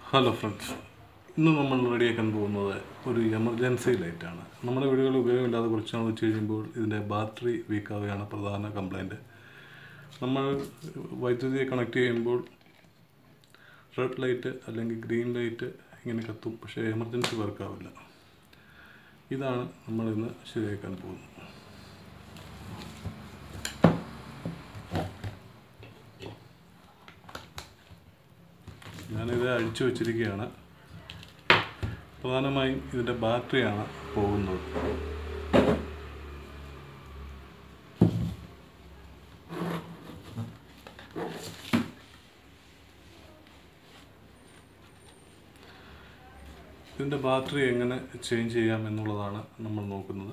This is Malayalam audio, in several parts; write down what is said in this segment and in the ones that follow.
ഹലോ ഫ്രണ്ട്സ് ഇന്ന് നമ്മൾ റെഡിയാക്കാൻ പോകുന്നത് ഒരു എമർജൻസി ലൈറ്റാണ് നമ്മുടെ വീടുകളിൽ ഉപയോഗമില്ലാതെ കുറച്ച് നാൾ വെച്ച് കഴിയുമ്പോൾ ഇതിൻ്റെ ബാറ്ററി വീക്കാവുകയാണ് പ്രധാന കംപ്ലൈൻറ്റ് നമ്മൾ വൈദ്യുതിയെ കണക്ട് ചെയ്യുമ്പോൾ റെഡ് ലൈറ്റ് അല്ലെങ്കിൽ ഗ്രീൻ ലൈറ്റ് ഇങ്ങനെ കത്തും പക്ഷേ എമർജൻസി വർക്കാവില്ല ഇതാണ് നമ്മൾ ഇന്ന് ശരിയാക്കാൻ പോകുന്നത് ഞാനിത് അഴിച്ചു വച്ചിരിക്കുകയാണ് പ്രധാനമായും ഇതിൻ്റെ ബാറ്ററിയാണ് പോകുന്നത് ഇതിൻ്റെ ബാറ്ററി എങ്ങനെ ചേഞ്ച് ചെയ്യാം എന്നുള്ളതാണ് നമ്മൾ നോക്കുന്നത്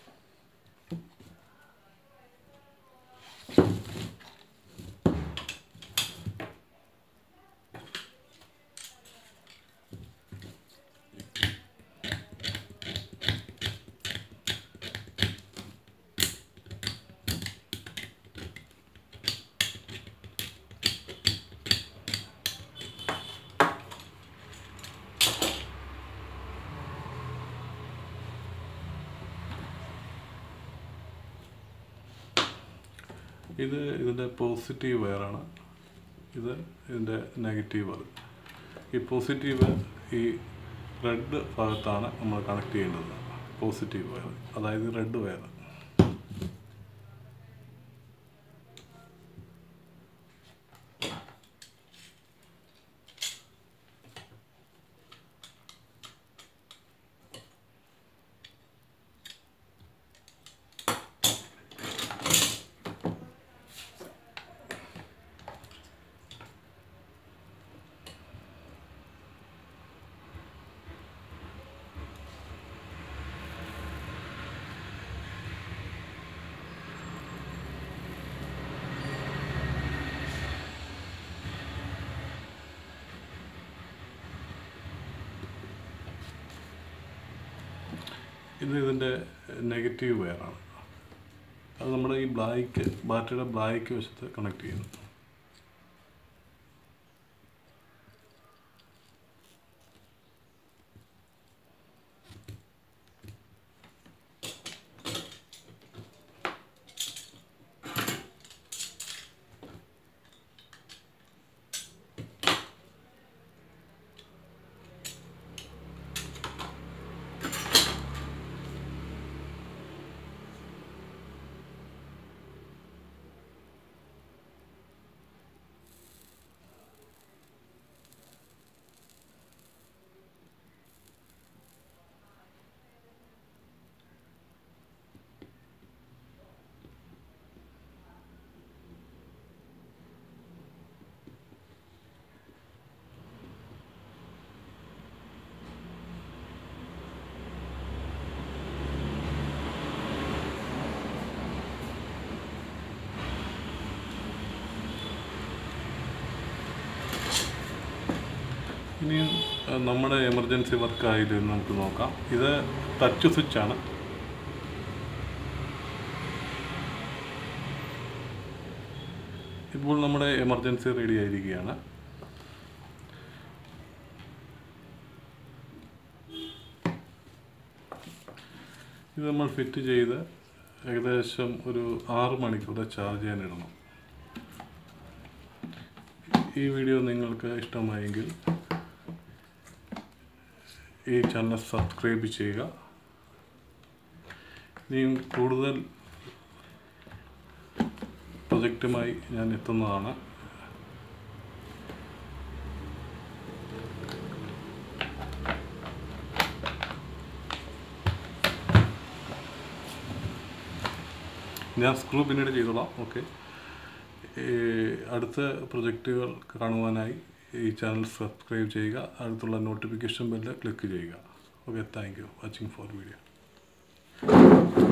ഇത് ഇതിൻ്റെ പോസിറ്റീവ് വയറാണ് ഇത് ഇതിൻ്റെ നെഗറ്റീവ് വയർ ഈ പോസിറ്റീവ് ഈ റെഡ് ഭാഗത്താണ് നമ്മൾ കണക്ട് ചെയ്യേണ്ടത് പോസിറ്റീവ് വയർ അതായത് റെഡ് വയർ ഇത് ഇതിൻ്റെ നെഗറ്റീവ് വയറാണ് അത് നമ്മുടെ ഈ ബ്ലാക്ക് ബാറ്ററിയുടെ ബ്ലാക്ക് വശത്ത് കണക്ട് ചെയ്യുന്നു ഇനി അഹ്, നമ്മുടെ എമർജൻസി വർക്ക് ആയിട്ട് നമുക്ക് നോക്കാം ഇത് ടച്ച് സ്വിച്ച് ആണ് ഇപ്പോൾ നമ്മുടെ എമർജൻസി റെഡി ആയിരിക്കുകയാണ് ഇത് നമ്മൾ ഫിറ്റ് ചെയ്ത് ഏകദേശം ഒരു ആറ് മണിക്കൂർ ചാർജ് ചെയ്യാൻ ഇടണം ഈ വീഡിയോ നിങ്ങൾക്ക് ഇഷ്ടമായെങ്കിൽ ഈ ചാനൽ സബ്സ്ക്രൈബ് ചെയ്യുക ഇനിയും കൂടുതൽ പ്രൊജക്റ്റുമായി ഞാൻ എത്തുന്നതാണ് ഞാൻ സ്ക്രൂ പിന്നീട് ചെയ്തോളാം ഓക്കെ അടുത്ത പ്രൊജക്റ്റുകൾ കാണുവാനായി ഈ ചാനൽ സബ്സ്ക്രൈബ് ചെയ്യുക അടുത്തുള്ള നോട്ടിഫിക്കേഷൻ ബെല്ല് ക്ലിക്ക് ചെയ്യുക okay thank you watching for video